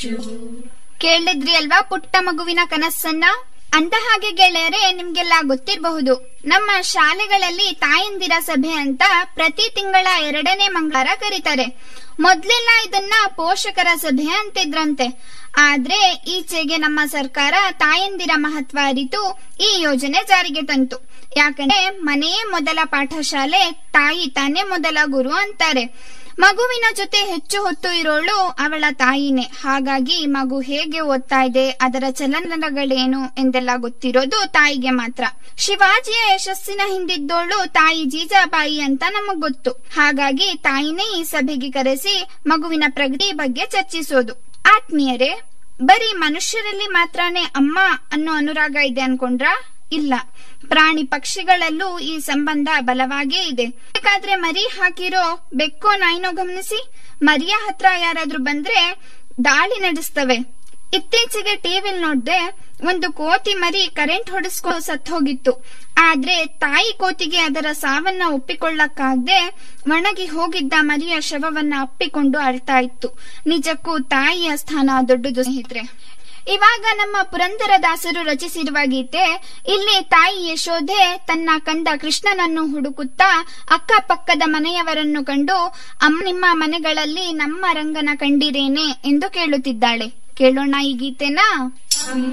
ಕೇಳಿದ್ರಿ ಅಲ್ವಾ ಪುಟ್ಟ ಮಗುವಿನ ಕನಸನ್ನ ಅಂದ ಹಾಗೆ ಗೆಳೆಯರೆ ನಿಮ್ಗೆಲ್ಲ ಗೊತ್ತಿರಬಹುದು ನಮ್ಮ ಶಾಲೆಗಳಲ್ಲಿ ತಾಯಂದಿರ ಸಭೆ ಅಂತ ಪ್ರತಿ ತಿಂಗಳ ಎರಡನೇ ಮಂಗಳವಾರ ಕರೀತಾರೆ ಮೊದ್ಲೆಲ್ಲ ಇದನ್ನ ಪೋಷಕರ ಸಭೆ ಅಂತಿದ್ರಂತೆ ಆದ್ರೆ ಈಚೆಗೆ ನಮ್ಮ ಸರ್ಕಾರ ತಾಯಂದಿರ ಮಹತ್ವ ಅರಿತು ಈ ಯೋಜನೆ ಜಾರಿಗೆ ತಂತು ಯಾಕಂದ್ರೆ ಮನೆಯೇ ಮೊದಲ ಪಾಠಶಾಲೆ ತಾಯಿ ತಾನೇ ಮೊದಲ ಗುರು ಅಂತಾರೆ ಮಗುವಿನ ಜೊತೆ ಹೆಚ್ಚು ಹೊತ್ತು ಇರೋಳು ಅವಳ ತಾಯಿನೇ ಹಾಗಾಗಿ ಮಗು ಹೇಗೆ ಓದ್ತಾ ಇದೆ ಅದರ ಚಲನಗಳೇನು ಎಂದೆಲ್ಲ ಗೊತ್ತಿರೋದು ತಾಯಿಗೆ ಮಾತ್ರ ಶಿವಾಜಿಯ ಯಶಸ್ಸಿನ ಹಿಂದಿದ್ದೋಳು ತಾಯಿ ಜೀಜಾಬಾಯಿ ಅಂತ ನಮಗ್ ಗೊತ್ತು ಹಾಗಾಗಿ ತಾಯಿನೇ ಈ ಸಭೆಗೆ ಕರೆಸಿ ಮಗುವಿನ ಪ್ರಗತಿ ಬಗ್ಗೆ ಚರ್ಚಿಸೋದು ಆತ್ಮೀಯರೇ ಬರೀ ಮನುಷ್ಯರಲ್ಲಿ ಮಾತ್ರನೇ ಅಮ್ಮ ಅನ್ನೋ ಅನುರಾಗ ಇದೆ ಅನ್ಕೊಂಡ್ರಾ ಇಲ್ಲ ಪ್ರಾಣಿ ಪಕ್ಷಿಗಳಲ್ಲೂ ಈ ಸಂಬಂಧ ಬಲವಾಗೇ ಇದೆ ಬೇಕಾದ್ರೆ ಮರಿ ಹಾಕಿರೋ ಬೆಕ್ಕೋ ನಾಯಿನೋ ಗಮನಿಸಿ ಮರಿಯ ಹತ್ರ ಯಾರಾದ್ರೂ ಬಂದ್ರೆ ದಾಳಿ ನಡೆಸ್ತವೆ ಇತ್ತೀಚೆಗೆ ಟಿವಿಲ್ ನೋಡ್ದೆ ಒಂದು ಕೋತಿ ಮರಿ ಕರೆಂಟ್ ಹೊಡೆಸ್ಕೊ ಸತ್ ಹೋಗಿತ್ತು ಆದ್ರೆ ತಾಯಿ ಕೋತಿಗೆ ಅದರ ಸಾವನ್ನ ಒಪ್ಪಿಕೊಳ್ಳಕ್ಕಾಗ್ದೆ ಒಣಗಿ ಹೋಗಿದ್ದ ಮರಿಯ ಶವವನ್ನ ಅಪ್ಪಿಕೊಂಡು ಅಳ್ತಾ ಇತ್ತು ನಿಜಕ್ಕೂ ತಾಯಿಯ ಸ್ಥಾನ ದೊಡ್ಡದು ಸ್ನೇಹಿತರೆ ಇವಾಗ ನಮ್ಮ ಪುರಂದರದಾಸರು ರಚಿಸಿರುವ ಗೀತೆ ಇಲ್ಲಿ ತಾಯಿ ಯಶೋಧೆ ತನ್ನ ಕಂದ ಕೃಷ್ಣನನ್ನು ಹುಡುಕುತ್ತಾ ಅಕ್ಕಪಕ್ಕದ ಮನೆಯವರನ್ನು ಕಂಡು ಅಮ್ಮ ನಿಮ್ಮ ಮನೆಗಳಲ್ಲಿ ನಮ್ಮ ರಂಗನ ಕಂಡಿರೇನೆ ಎಂದು ಕೇಳುತ್ತಿದ್ದಾಳೆ ಕೇಳೋಣ ಈ ಗೀತೆನಾ